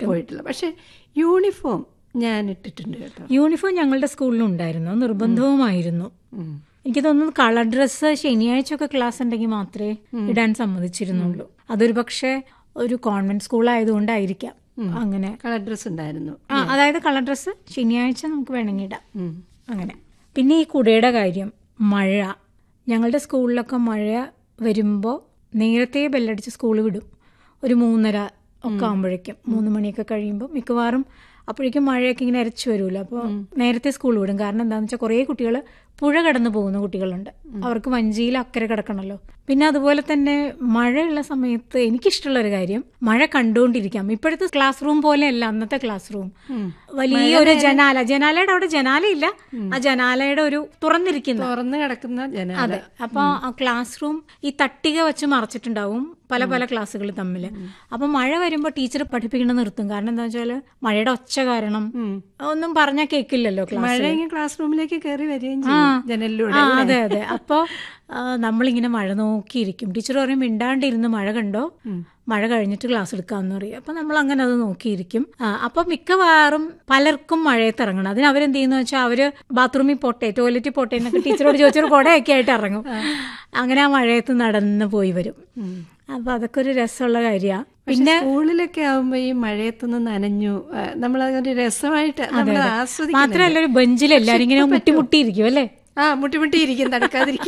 പോയിട്ടില്ല പക്ഷെ യൂണിഫോം ഞാൻ ഇട്ടിട്ടുണ്ട് കേട്ടോ യൂണിഫോം ഞങ്ങളുടെ സ്കൂളിലും ഉണ്ടായിരുന്നു അത് നിർബന്ധവുമായിരുന്നു ഉം. എനിക്ക് തോന്നുന്നു കളർ ഡ്രസ്സ് ശനിയാഴ്ച ഒക്കെ ക്ലാസ് ഉണ്ടെങ്കിൽ മാത്രമേ ഇടാൻ സമ്മതിച്ചിരുന്നുള്ളൂ അതൊരു പക്ഷേ ഒരു കോൺവെന്റ് സ്കൂൾ ആയതുകൊണ്ടായിരിക്കാം അങ്ങനെ കളർ ഡ്രസ് ഉണ്ടായിരുന്നു ആ അതായത് കളർ ഡ്രസ്സ് ശനിയാഴ്ച നമുക്ക് വേണമെങ്കിൽ ഇടാം ഉം. അങ്ങനെ പിന്നെ ഈ കുടയുടെ കാര്യം മഴ ഞങ്ങളുടെ സ്കൂളിലൊക്കെ മഴ വരുമ്പോൾ നേരത്തെ ബെല്ലടിച്ച് സ്കൂൾ വിടും ഒരു മൂന്നര ഒക്കെ ആകുമ്പോഴേക്കും മൂന്ന് മണിയൊക്കെ കഴിയുമ്പോൾ മിക്കവാറും അപ്പോഴേക്കും മഴയൊക്കെ ഇങ്ങനെ അരച്ചു വരുമല്ലോ അപ്പോൾ നേരത്തെ സ്കൂൾ വിടും കാരണം എന്താണെന്ന് വെച്ചാൽ കുറേ കുട്ടികൾ പുഴ കടന്നു പോകുന്ന കുട്ടികളുണ്ട് അവർക്ക് വഞ്ചിയിൽ അക്കരെ കിടക്കണമല്ലോ പിന്നെ അതുപോലെ തന്നെ മഴയുള്ള സമയത്ത് എനിക്കിഷ്ടമുള്ള ഒരു കാര്യം മഴ കണ്ടുകൊണ്ടിരിക്കാം ഇപ്പോഴത്തെ ക്ലാസ് റൂം പോലെയല്ല അന്നത്തെ ക്ലാസ് റൂം വലിയ ഒരു ജനാല ജനാലയുടെ അവിടെ ജനാലയില്ല ആ ജനാലയുടെ ഒരു തുറന്നിരിക്കുന്ന തുറന്നു കിടക്കുന്ന ജനാല അതെ അപ്പൊ ആ ക്ലാസ് റൂം ഈ തട്ടിക വെച്ച് മറച്ചിട്ടുണ്ടാവും പല പല ക്ലാസ്സുകൾ തമ്മിൽ അപ്പൊ മഴ വരുമ്പോൾ ടീച്ചർ പഠിപ്പിക്കണം നിർത്തും കാരണം എന്താ വെച്ചാല് മഴയുടെ ഒച്ച കാരണം ഒന്നും പറഞ്ഞാൽ കേൾക്കില്ലല്ലോ ക്ലാസ് മഴ ഇങ്ങനെ ക്ലാസ് റൂമിലേക്ക് കയറി വരികയും ചെയ്യും ജനലിലൂടെ ആ അതെ അതെ അപ്പോ ആ, നമ്മളിങ്ങനെ മഴ നോക്കിയിരിക്കും ടീച്ചർ പറയും മിണ്ടാണ്ടിരുന്ന് മഴ കണ്ടോ മഴ കഴിഞ്ഞിട്ട് ക്ലാസ് എടുക്കാന്ന് പറയും അപ്പൊ നമ്മൾ അങ്ങനെ അത് നോക്കിയിരിക്കും ആ, അപ്പൊ മിക്കവാറും പലർക്കും മഴയത്ത് ഇറങ്ങണം അതിന് അവരെന്ത് ചെയ്യുന്ന വെച്ചാൽ അവര് ബാത്റൂമിൽ പോട്ടെ ടോയ്ലറ്റിൽ പോട്ടെ എന്നൊക്കെ ടീച്ചറോട് ചോദിച്ചൊരു കുടയൊക്കെ ആയിട്ട് ഇറങ്ങും അങ്ങനെ ആ മഴയത്ത് നടന്ന് പോയി വരും അപ്പൊ അതൊക്കെ ഒരു രസമുള്ള കാര്യമാണ് പിന്നെ സ്കൂളിലൊക്കെ ആവുമ്പോ ഈ മഴയത്തൊന്ന് നനഞ്ഞു ആ, നമ്മളതൊരു രസമായിട്ട് നമ്മൾ ആസ്വദിക്കും മാത്രമല്ല ഒരു ബെഞ്ചിൽ എല്ലാരും ഇങ്ങനെ മുട്ടിമുട്ടിയിരിക്കും അല്ലേ ആ മുട്ടിമുട്ടി ഇരിക്കും തടുക്കാതിരിക്കും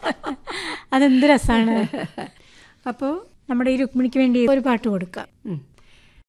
അതെന്ത് രസമാണ് അപ്പോ നമ്മുടെ ഈ രുക്മിണിക്ക് വേണ്ടി ഒരു പാട്ട് കൊടുക്കാം ഉം.